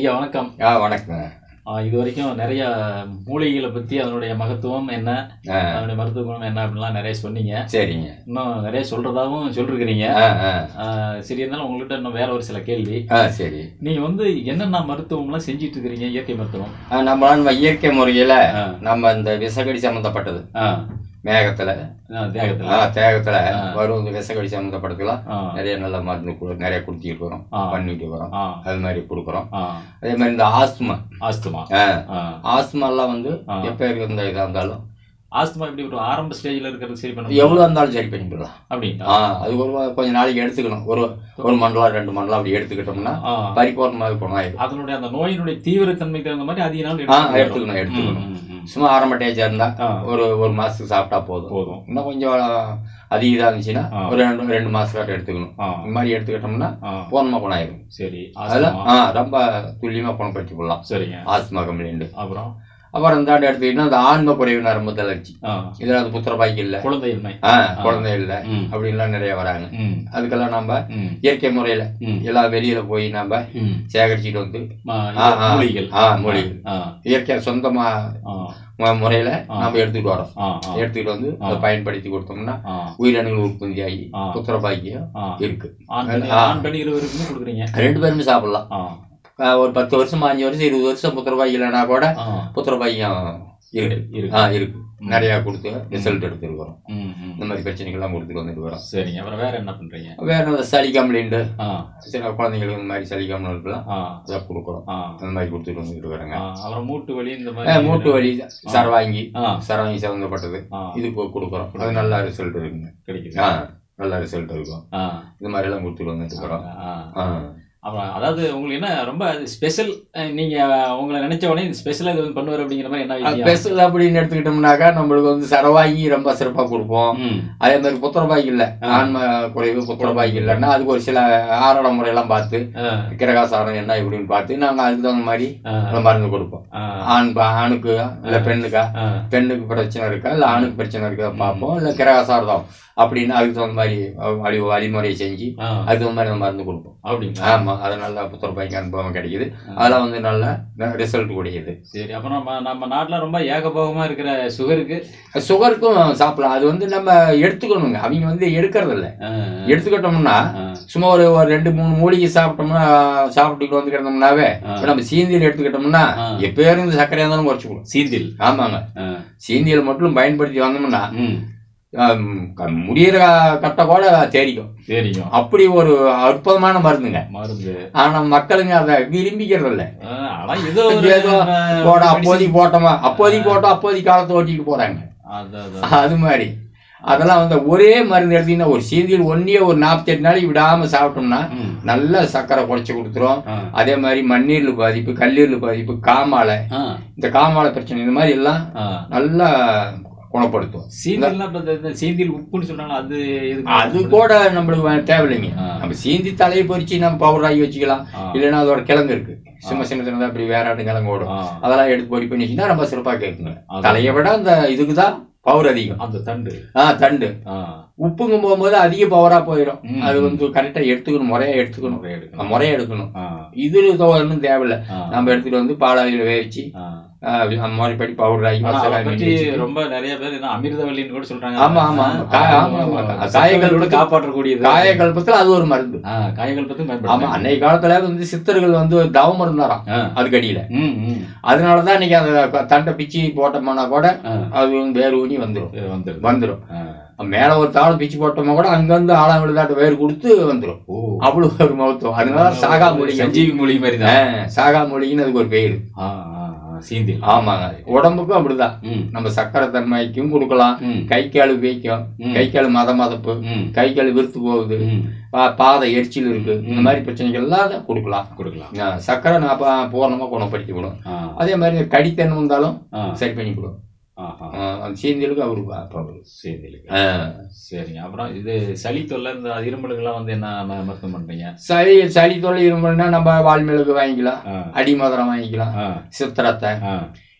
ஐயா வணக்கம் ஆ வணக்கம் ஆ, இது வரைக்கும் நிறைய மூலிகைகளை பத்தி அதனுடைய மகத்துவம் என்ன ஆ அதனுடைய மருத்துவ குணம் என்ன அப்படின்லாம் நிறைய சொன்னீங்க சரிங்க இன்னும் நிறைய சொல்றதாவும் சொல்லிருக்கிறீங்க ஆ ஆ ஆ, சரி இருந்தாலும் உங்கள்கிட்ட இன்னும் வேற ஒரு சில கேள்வி ஆ சரி நீங்க வந்து என்னென்ன மருத்துவம்லாம் செஞ்சிட்டு இருக்கிறீங்க இயற்கை மருத்துவம் ஆ, நம்ம நம்ம இயற்கை முறையில் ஆ, நம்ம இந்த விசகடி சம்மந்தப்பட்டது ஆ, மேகத்தில் ஆ, தேகத்துல ஆ தேகத்தில் ஆ. வரும் இந்த விசகடி சம்மந்தப்பட்டதுலாம் ஆ, நிறைய நல்ல மருந்து கொடு- நிறைய கொடுத்துட்டு வரோம் ஆ. பண்ணிட்டு வரோம் ஆ, அது மாதிரி கொடுக்குறோம் ஆ, அதே மாதிரி இந்த ஆஸ்துமா ஆஸ்துமா ஆ ஆ. ஆஸ்துமாலாம் வந்து ஆ. எப்போ இருந்த இதாக இருந்தாலும் ஆஸ்துமா எப்படி ஒரு ஆரம்ப ஸ்டேஜ்ல இருக்கிறது சரி பண்ண எவ்வளோ இருந்தாலும் சரி பண்ணிக்கலாம் அப்படிங்களா ஆ அது ஒரு கொஞ்ச நாளைக்கு எடுத்துக்கணும் ஒரு ஒரு மண்டலம் ரெண்டு மண்டலம் அப்படி எடுத்துக்கிட்டோம்னா ஆ, பரிபூர்ணமாக குணமாயிடும் அதனுடைய அந்த நோயினுடைய தீவிரத்தன்மைக்கு தகுந்த மாதிரி அதிக நாள் ஆ எடுத்துக்கணும். எடுத்துக்கணும் எடுத்துக்கணும் ம், ம், ம். சும்மா ஆரம்ப டேஜாக இருந்தால் ஆ, ஒரு ஒரு மாசத்துக்கு சாப்பிட்டா போதும் போதும் இன்னும் கொஞ்சம் அதிக இதாக இருந்துச்சுன்னா ஆ. ஒரு ரெண்டு ரெண்டு மாசத்துக்காட்ட எடுத்துக்கணும் ஆ, இந்த மாதிரி எடுத்துக்கிட்டோம்னா ஆ, பூர்ணமாக குணம் ஆயிடும் சரி அதெல்லாம் ஆஸ்துமா ஆ ரொம்ப துல்லியமாக குணப்படுத்தி கொள்ளலாம் சரிங்க ஆஸ்துமா கம்ப்ளைண்ட் அப்புறம் அப்புறம் இந்தாண்டு எடுத்துக்கிட்டோம்னா அந்த ஆன்ம குறைவு நரம்பு தளர்ச்சி ஆ, இதில் அது புத்திர பாய்க்கு இல்லை குழந்தையின்மை ஆ குழந்தை இல்லை ம், அப்படின்லாம் நிறைய வராங்க ம், அதுக்கெல்லாம் நம்ம ம், இயற்கை முறையில் ம், எல்லாம் வெளியில போய் நம்ம ம். சேகரிச்சுட்டு வந்து ஆ, ஆ, இது ஆ. மூலிகைகள் ஆ மூலிகை ஆ, இயற்கை சொந்தமா ஆ, மு- முறையில ஆ. நம்ம எடுத்துட்டு வரோம் ஆ, ஆ, எடுத்துக்கிட்டு வந்து அதை பயன்படுத்தி கொடுத்தோம்னா ஆ, உயிரணுகள் உற்பத்தி ஆகி ஆ. புத்திர பாக்கியம் ஆ. இருக்கு ஆண் பெண் ஆ. ஆண் பெண் இருவருக்குமே கொடுக்குறீங்க ரெண்டு பேருமே சாப்பிடலாம் ஆ, ஆஹ் ஒரு பத்து வருஷம் அஞ்சு வருஷம் இருபது வருஷம் புத்திர பாக்கியம் இல்லைன்னா கூட ஆ, புத்திர பாக்கியம் இருக்கு இருக்கு ஆ இருக்கு நிறைய கொடுத்து ரிசல்ட் எடுத்துட்டு வரோம் ம், ம். இந்த மாதிரி பிரச்சனைகள்லாம் கொடுத்துட்டு வந்துட்டு வரோம் சரிங்க அப்புறம் வேற என்ன பண்றீங்க வேற இந்த சளி கம்ப்ளைண்ட் ஆ, சில குழந்தைங்களுக்கு இந்த மாதிரி சளி கம்ப்ளைண்ட்லாம் ஆ, அதை கொடுக்குறோம் ஆ, அந்த மாதிரி கொடுத்துட்டு வந்துட்டு வரோங்க ஆ, அப்புறம் மூட்டு வலி இந்த ஆ, மாதிரி மூட்டு வலி சரவாங்கி ஆ, சரவாங்கி சம்மந்தப்பட்டது ஆ, இது கொ- கொடுக்குறோம் அது நல்ல ரிசல்ட் இருக்குங்க கிடைக்குது ஆ நல்ல ரிசல்ட் இருக்கும் ஆ, இந்த மாதிரி எல்லாம் கொடுத்துட்டு வந்துட்டு இருக்கிறோம் ஆ. ஆ. அப்புறம் அதாவது உங்களுக்கு என்ன ரொம்ப ஸ்பெஷல் நீங்க உங்களை நினைச்ச உடனே ஸ்பெஷலா இது வந்து பண்ணுவார் அப்படிங்கிற மாதிரி என்ன விஷயம் ஸ்பெஷல் அப்படின்னு எடுத்துக்கிட்டோம்னாக்கா நம்மளுக்கு வந்து சரவாங்கி ரொம்ப சிறப்பாக கொடுப்போம் ம், அதே மாதிரி புத்திரபாய்க்கு இல்லை ஆன்ம குறைவு புத்திரபாய்க்கு இல்லைன்னா அதுக்கு ஒரு சில ஆரண முறையெல்லாம் பார்த்து ஆ, கிரகாசாரம் என்ன இப்படின்னு பார்த்து நாங்கள் அதுக்கு தகுந்த மாதிரி ஆ, அந்த மருந்து கொடுப்போம் ஆ, ஆண் பா- ஆணுக்கு இல்லை பெண்ணுக்கா ஆ, பெண்ணுக்கு பிரச்சனை இருக்கா இல்லை ஆணுக்கு பிரச்சனை இருக்கா பார்ப்போம் இல்லை கிரகாசாரதம் அப்படின்னு அதுக்கு தகுந்த மாதிரி வழி வழிமுறையை செஞ்சு ஆ, அதுக்கு தகுந்த மாதிரி நம்ம மருந்து கொடுப்போம் அப்படிங்களா ஆமாம் அது நல்லா புத்திரபாய்க்கு அனுபவம் கிடைக்குது அதெல்லாம் வந்து நல்ல ரிசல்ட் கூடியது சரி அப்புறம் நம்ம நம்ம நாட்டுல ரொம்ப ஏகபோகமா இருக்கிற சுகருக்கு சுகருக்கும் சாப்பிடலாம் அது வந்து நம்ம எடுத்துக்கணுங்க அவங்க வந்து எடுக்கிறது இல்ல ஆ, எடுத்துக்கிட்டோம்னா ஆ, சும்மா ஒரு ஒரு ரெண்டு மூணு மூலிகை சாப்பிட்டோம்னா சாப்பிட்டுட்டு வந்து கிடந்தோம்னாவே ஆ. இப்ப நம்ம சீந்தியில் எடுத்துக்கிட்டோம்னா ஆ. எப்பேரும் இந்த சர்க்கரையாக இருந்தாலும் குறைச்சிக்கணும் சீந்தில் ஆமாங்க ஆ, சீந்தியில் மட்டும் பயன்படுத்தி வந்தோம்னா ம், ஆம், க- முடியிற கட்டை கூட தேரிக்கும் சரிங்க அப்படி ஒரு அற்புதமான மருந்துங்க மருந்து ஆனா மக்களுங்க அதை விரும்பிக்கிறது இல்ல ஆ, ஆனா ஏதோ ஒரு ஏதோ ஆ, போட medicine- அப்போதைக்கு போட்டோமா அப்போதைக்கு போட்டோம் அப்போதைக்கு காலத்தை ஓட்டிட்டு போறாங்க அது, அது, அது மாதிரி அதெல்லாம் வந்து ஒரே மருந்து எடுத்தீங்கன்னா ஒரு சீந்தியில் ஒன்னே ஒரு நாற்பத்தெட்டு நாளைக்கு விடாம சாப்பிட்டோம்னா ம், நல்ல சர்க்கரை குறைச்சி கொடுத்துரும் ஆ, அதே மாதிரி மண்ணீர்ல பாதிப்பு கல்லீரல் பாதிப்பு காமாலை ஆ, இந்த காமாலை பிரச்சனை இந்த மாதிரி எல்லாம் ஆ. நல்லா குணப்படுத்தும் சீந்தில்னா இப்ப இந்த- இந்த சீந்தில் உப்புன்னு சொல்றாங்க அது எதுக்கு அது கூட நம்மளுக்கு வே- தேவையில்லைங்க ஆ. நம்ம சீந்தி தலையை பொறிச்சு நம்ம பவுடர் ஆகி வச்சுக்கலாம் ஆ, இல்லைன்னா அதோட கிழங்கு இருக்கு சின்ன சின்ன சின்னதா இப்படி வேற ஆட்டு கிழங்கு ஓடும் ஆ, அதெல்லாம் எடுத்து பொடி பண்ணி வச்சுன்னா ரொம்ப சிறப்பாக கேட்குங்க அது- தலையை விட அந்த இதுக்கு தான் பவர் அதிகம் அந்த தண்டு ஆ தண்டு ஆ, உப்புங்க போகும்போது அதிக பவரா போயிடும் ம். அது வந்து கரெக்டா எடுத்துக்கணும் முறையா எடுத்துக்கணும் முறை எடுக்கணும். முறையா எடுக்கணும் ஆ, இது ஒன்றும் தேவையில்ல ஆ, நம்ம எடுத்துட்டு வந்து பாலாயில் வேவிச்சு ஆ. ஆ, அந்த முறைப்படி பவுடர் ஆகி ஆனா மசாலா அதை பற்றி பண்ணி வச்சுட்டு- ரொம்ப நிறைய பேர் என்ன அமிர்தவல்லின்னு கூட சொல்றாங்க ஆமா, ஆமா, ஆமா. கா- ஆமா, ஆமா. காயங்கள் கூட காப்பாற்றக்கூடியது காயக்கல்பத்துல அது ஒரு மருந்து ஆ, காயங்கள் பத்தி ஆமா பயன்படுத்தலாம் அன்னைக்கு காலத்துல வந்து சித்தர்கள் வந்து தவம் இருந்தாராம் ஆ, அதுக்கு அடியில ம், ம். அதனாலதான் இன்னைக்கு அந்த தண்டை பிச்சு போட்டோம்னா கூட ஆ, அது வந்து வேறு ஊனி வந்துடும் இது வந்துருது வந்துடும் ஆ. மேல ஒரு தாளம் பிச்சு போட்டோமா கூட அங்கிருந்து ஆழம் விழுதாட்டு வேறு கொடுத்து வந்துடும் ஓ அவ்வளவு ஒரு மகத்துவம் அதனால சாகா மூலிகை சஞ்சீவி மூலிகை மாதிரி தான் ஆ, சாகா மூலிகைன்னு அதுக்கு ஒரு பேரு ஆ, ஆ, ஆ, சீந்தில் ஆமாங்க உடம்புக்கும் அப்படிதான் ம், நம்ம சக்கரை தன்மைக்கும் கொடுக்கலாம் ம், கை கால் வைக்கும் ம். கை கால் மத மதப்பு ம், கை கால் விருத்து போகுது ம். பா- பாதை எரிச்சல் இருக்கு இந்த ம். மாதிரி பிரச்சனைகள் எல்லாம் அதை கொடுக்கலாம் கொடுக்கலாம் ஆ, சக்கரை நான் பா- பூரணமா குணப்படுத்தி விடும் ஆ, அதே மாதிரி கடித்தன் வந்தாலும் ஆ, சரி பண்ணி விடும் ஆ, ஆ. ஆ, அந்த சீந்தியலுக்கு அவரு பவர் சீந்திலுக்கு சரிங்க அப்புறம் இது சளி தொல்லை இந்த இருமலுக்கெல்லாம் வந்து என்ன ம- மருத்துவம் பண்றீங்க சளி சளி தொல்லை இருமுன்னா நம்ம வால்மிளகு வாங்கிக்கலாம் ஆ, அடிமதுரம் வாங்கிக்கலாம் ஆ, சித்திரத்தை ஆ,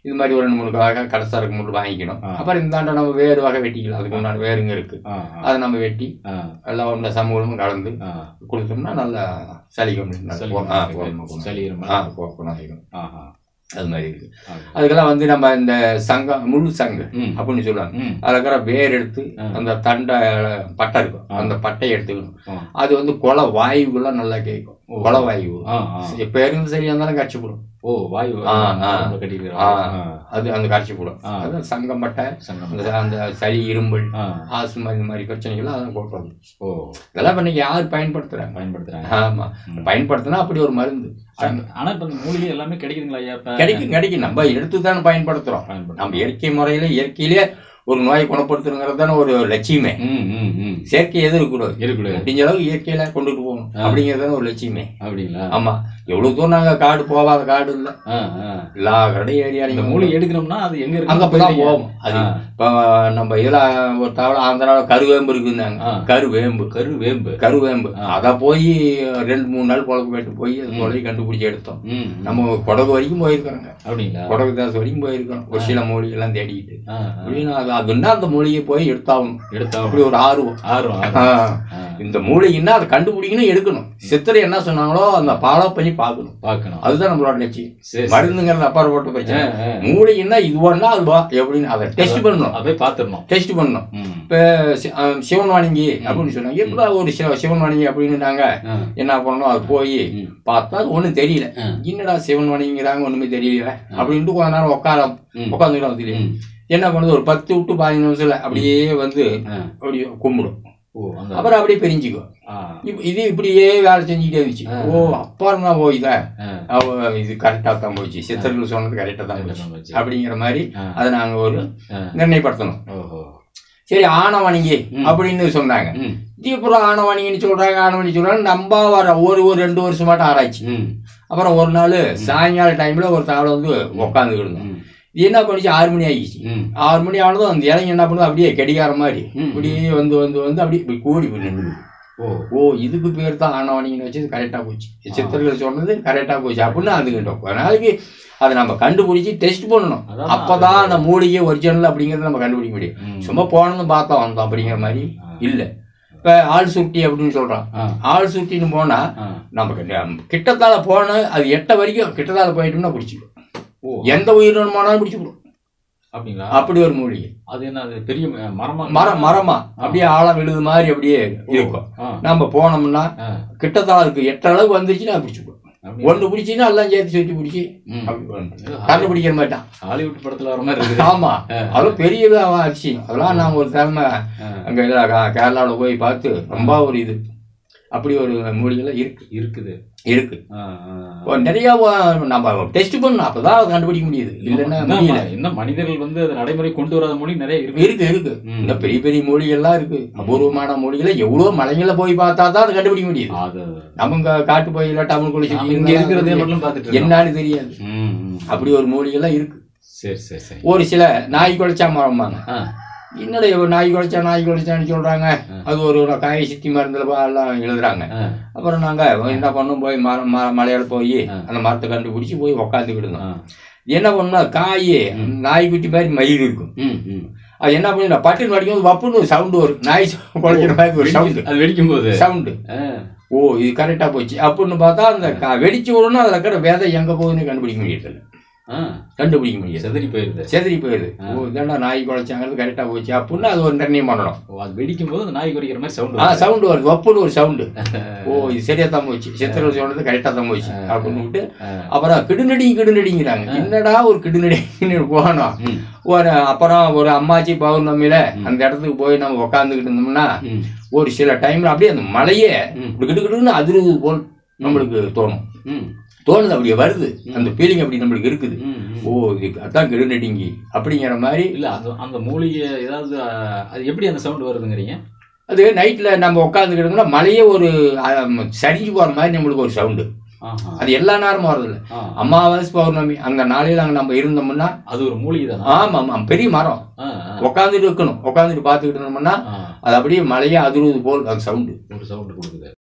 இது மாதிரி ஒரு ரெண்டு மூணு வகை கடைசாருக்கு முள் வாங்கிக்கணும் ஆ. அப்புறம் இந்தாண்ட நம்ம வேறு வகை வெட்டிக்கலாம் அதுக்கு முன்னாடி வேறுங்க இருக்கு ஆ, ஆ, அதை நம்ம வெட்டி ஆ, எல்லாம் ஒன்று சமூகமும் கலந்து ஆ. கொடுத்தோம்னா நல்லா சளிக்கும் சளி ஆ இருக்கு. போகும் சளி இருமல். ஆ போகும் ஆகிடும் ஆஹா. அது மாதிரி இருக்கு ஆ. அதுக்கெல்லாம் வந்து நம்ம இந்த சங்கம் முழு சங்கு ம், அப்படின்னு சொல்லுவாங்க ம். அதுல இருக்கிற வேர் எடுத்து ஆ. அந்த தண்டை பட்டை இருக்கும் ஆ. அந்த பட்டையை எடுத்துக்கணும் ஆ. அது வந்து கொலை வாயுக்கெல்லாம் நல்லா கேட்கும் ஓ. கொலை வாயு ஆ, ஆ. எப்ப இருந்து சரியா இருந்தாலும் கரைச்சி போடும் ஓ வாயு ஆ, ஆ. உடம்புல கட்டிக்கிறா. ஆ. ஆ, அது அந்த கரைச்சி போடும் ஆ. அது சங்கம் பட்டை சங்கம். அந்த அந்த சளி இரும்பல் ஆ, ஆஸ்மா இந்த மாதிரி பிரச்சனைகள்லாம் அதான் போட்டுறது ஓ இதெல்லாம் இப்ப இன்னைக்கு யார் பயன்படுத்துறாங்க பயன்படுத்துறாங்க ஆமா ம். பயன்படுத்தினா அப்படி ஒரு மருந்து ஆனா- ஆனா இப்ப இந்த மூலிகை எல்லாமே கிடைக்குதுங்களா ஐயா இப்ப கிடைக்கும் கிடைக்கும் நம்ம எடுத்து தானே பயன்படுத்துறோம் பயன்படுத்துறோம். நம்ம இயற்கை முறையில இயற்கையிலேயே ஒரு நோயை குணப்படுத்துறங்கிறது தானே ஒரு லட்சியமே ம், ம், ம். செயற்கை எது இருக்கக்கூடாது இருக்குல்ல முடிஞ்ச அளவுக்கு இயற்கையில கொண்டுட்டு போகணும் ஆ. அப்படிங்கிறது தானே ஒரு லட்சியமே அப்படிங்களா ஆமா எவ்வளவு தூரம் நாங்க காடு போகாத காடு இல்ல ஆ, ஆ. எல்லா கடையும் ஏரியா இந்த மூலிகை எடுக்கணும்னா அது எங்க இருக்கு அங்க போய் போவோம் அது ஆ. இப்ப நம்ம இதுல ஒரு தவளை ஆந்திரால கருவேம்பு இருக்குன்னாங்க ஆ. கருவேம்பு கரு வேம்பு கருவேம்பு ஆ. அத போய் ரெண்டு மூணு நாள் குழம்பு போயிட்டு போய் அது தொலை கண்டுபிடிச்சு எடுத்தோம் ம், ம். நம்ம கொடகு வரைக்கும் போயிருக்கிறோங்க அப்படிங்களா கொடகு தாஸ் வரைக்கும் போயிருக்கோம் ஒரு சில மூலிகை எல்லாம் தேடிக்கிட்டு ஆ, ஆ. அப்படின்னு அது அதுன்னா அந்த மூலிகை போய் எடுத்தாகணும் எடுத்தா அப்படி ஒரு ஆர்வம் ஆர்வம் ஆ. ஆர்வம். ஆ, இந்த மூலிகைன்னா அதை கண்டுபிடிக்கணும் எடுக்கணும் சித்தரை என்ன சொன்னாங்களோ அந்த ஃபாலோ பண்ணி பார்க்கணும் பார்க்கணும் அதுதான் நம்மளோட லட்சியம் சரி சரி. மருந்துங்கிறது அப்பாற்பட்ட பிரச்சனை ஆ, ஆ. மூலிகைன்னா இதுவானா அதுவா எப்படின்னு அதை டெஸ்ட் பண்ணணும் அதை பார்த்துடணும் டெஸ்ட் பண்ணணும் ம். இப்போ சிவன் வாணிங்கி அப்படின்னு சொன்னாங்க எப்படா ஒரு சிவ சிவன் வாணிங்கி அப்படின்னு நாங்க ஆ. என்ன பண்ணணும் அது போய் ம். பார்த்தா அது ஒன்றும் தெரியல ஆ. என்னடா சிவன் வாணிங்கிறாங்க ஒண்ணுமே தெரியல அப்படின்ட்டு கொஞ்ச நேரம் உட்கார ம். உட்காந்துக்கிட்டோம் தெரியும் ம். என்ன பண்ணுது ஒரு பத்து விட்டு பதினஞ்சு நிமிஷத்துல அப்படியே வந்து ஆ. அப்படியே கும்பிடும் ஓ அந்த அப்புறம் அப்படியே பிரிஞ்சுக்கும் ஆ, இப்ப இது இப்படியே வேலை செஞ்சுக்கிட்டே இருந்துச்சு ஆ. ஓ அப்பா இருந்தா போய் தான் ஆ. அவ இது கரெக்டா தான் போச்சு சித்தர்கள் சொன்னது கரெக்டா தான் போச்சு கரெக்டா போச்சு. அப்படிங்கிற மாதிரி ஆ. அதை நாங்க ஒரு ஆ. நிர்ணயப்படுத்தணும் ஓஹோ சரி ஆணவணிங்கி ம். அப்படின்னு சொன்னாங்க ம். தீப்புறம் ஆணவணிங்கன்னு சொல்றாங்க ஆணவணி சொல்றாங்க நம்ம வர ஒரு ஒரு ரெண்டு வருஷமாட்டம் ஆராய்ச்சி ம். அப்புறம் ஒரு நாள் சாயங்கால டைம்ல ஒரு தாவலை வந்து உட்காந்துக்கிடுங்க ம். இது என்ன பண்ணிச்சு ஆறு மணி ஆகிடுச்சு ம். ஆறு மணி ஆனதும் அந்த இலைங்க என்ன பண்ணுது அப்படியே கெடிகார மாதிரி ம். இப்படியே வந்து வந்து வந்து அப்படியே இப்படி கூடி போய் நின்னுது. ஓ ஓ இதுக்கு பேர் தான் ஆணவணிங்கன்னு வச்சு கரெக்டா போச்சு சித்தர்கள் சொன்னது கரெக்டா போச்சு அப்படின்னு அதுக்கிட்ட கொஞ்ச நாளைக்கு அதை நம்ம கண்டுபிடிச்சு டெஸ்ட் பண்ணணும் அதான் அப்பதான் அந்த மூலிகை ஒரிஜினல் அப்படிங்கறத நம்ம கண்டுபிடிக்க முடியும் ம். சும்மா போனதும் பார்த்தோம் வந்தோம் அப்படிங்கிற மாதிரி ஆ. இல்ல இப்ப ஆள் சுட்டி அப்படின்னு சொல்றான் ஆ. ஆள் சுட்டின்னு போனா ஆ. நமக்கு ந- கிட்டத்தால போன அது எட்ட வரைக்கும் கிட்டத்தால போயிட்டோம்னா பிடிச்சிக்கும் ஓ எந்த உயிரினம் போனாலும் பிடிச்சிடும் அப்படிங்களா அப்படி ஒரு மூலிகை அது என்ன அது பெரிய ம- மரமா மரம் மரமா அப்படியே ஆழம் விழுது மாதிரி அப்படியே இருக்கும் ஆ. நம்ம போனோம்னா ஆ. கிட்டத்தால இருக்கு எட்ட அளவுக்கு வந்துருச்சுன்னா பிடிச்சிக்கும் அப்படி- ஒன்று பிடிச்சின்னா எல்லாம் சேர்த்து சுற்றி பிடிச்சி ம். அப்படி பண்ணணும். ஏதோ கண்டுபிடிக்கிற மாதிரி தான் ஹாலிவுட் படத்துல வர மாதிரி இருக்குது ஆமா அதெல்லாம் பெரிய அதிசயம் அதெல்லாம் நான் ஒரு தலைமை ஆ. அங்க இதுல கா- கேரளாவுல போய் பார்த்து ரொம்ப ஒரு இது அப்படி ஒரு மூலிகைலாம் இருக்கு இருக்குது இருக்கு ஆ, ஆ. ஒரு நிறைய வ- நம்ம டெஸ்ட் பண்ணணும் அப்பதான் அதை கண்டுபிடிக்க முடியுது இல்லைன்னா இன்னும் முடியல இன்னும் மனிதர்கள் வந்து அது நடைமுறை கொண்டு வராத மொழி நிறைய இருக்கு இருக்கு இருக்கு ம். இந்த பெரிய பெரிய மூலிகைலாம் இருக்கு அபூர்வமான மூலிகளை எவ்வளவு மலைங்கள போய் பார்த்தா தான் அதை கண்டுபிடிக்க முடியுது அது நம்ம இங்க காட்டு போயில டவுன் நாம இங்க குளிச்சு இருக்கிறதே மட்டும் பார்த்துட்டு இருக்கோம். என்னன்னு தெரியாது ம், ம். அப்படி ஒரு மூலிகைலாம் இருக்கு சரி சரி சரி ஒரு சில நாய் குலைச்சா மரம்பாங்க ஆ, என்னடா இவன் நாய் குலைச்சா நாய் குலைச்சான்னு சொல்றாங்க அது ஒரு ஒரு காய் சித்தி மருந்துல பா- எல்லாம் எழுதுறாங்க ஆ, அப்புறம் நாங்க என்ன பண்ணோம் போய் மரம் ம- மலையால போய் அந்த மரத்தை கண்டுபிடிச்சு போய் உக்காந்துக்கிட்டு ஆ. என்ன பண்ணா காய் நாய்க்குட்டி மாதிரி மயில் இருக்கும் ம், ம். அது என்ன பண்ணி பட்டுன்னு வடிக்கும் வப்புன்னு சவுண்டு வரும் நாய் குலைக்கிற மாதிரி ஒரு சவுண்டு அது வெடிக்கும் போது சவுண்டு ஆ, ஓ இது கரெக்டா போச்சு அப்படின்னு பார்த்தா அந்த க- வெடிச்சு விடணும் அதுல இருக்கிற விதை எங்க போகுதுன்னு கண்டுபிடிக்க முடியல ஆ, கண்டுபிடிக்க முடியாது செதறி போயிருது செதறி போயிருது ஓ இதாண்டா நாய் குலைச்சாங்கிறது கரெக்டா போச்சு அப்படின்னு அது ஒரு நிர்ணயம் பண்ணணும் ஓ, அது வெடிக்கும் போது அந்த நாய் குறைக்கிற மாதிரி சவுண்ட் ஆ சவுண்டு வருது வப்புன்னு ஒரு சவுண்டு ஓ இது சரியா தான் போச்சு சித்திரல் சொன்னது கரெக்டா தான் போச்சு அப்படின்னு விட்டு அப்புறம் கிடுநடி கிடுநடிங்கிறாங்க என்னடா ஒரு கிடுநடின்னு போனோம் ம். ஒரு அப்புறம் ஒரு அம்மாச்சி பௌர்ணமியில அந்த இடத்துக்கு போய் நம்ம உக்காந்துக்கிட்டு இருந்தோம்னா ம். ஒரு சில டைம்ல அப்படியே அந்த மலையே ம். இப்படி கிடுக்கிடுன்னு அதிர்வு போல் நம்மளுக்கு தோணும் ம், தோணுது அப்படியே வருது அந்த ஃபீலிங் அப்படி நம்மளுக்கு இருக்குது ம், ம். ஓ இது அதான் கிடுநடிங்கி அப்படிங்கிற மாதிரி இல்ல அந்த அந்த மூலிகை ஏதாவது ஆ, அது எப்படி அந்த சவுண்ட் வருதுங்கிறீங்க அது நைட்ல நம்ம உட்காந்துக்கிட்டோம்னா மலையே ஒரு அஹ், சரிஞ்சு போற மாதிரி நம்மளுக்கு ஒரு சவுண்டு ஆஹா. அது எல்லா நேரமும் வரதில்ல ஆ, அமாவாசை பௌர்ணமி அந்த நாளையில அங்க நம்ம இருந்தோம்னா அது ஒரு மூலிகை தானா ஆமா ஆமா பெரிய மரம் ஆ, ஆ, உட்காந்துட்டு இருக்கணும் உட்காந்துட்டு பார்த்துக்கிட்டு இருந்தோம்னா ஆ. அது அப்படியே மலையே அதிர்வது போல் அந்த சவுண்டு ஒரு சவுண்ட் கொடுக்குது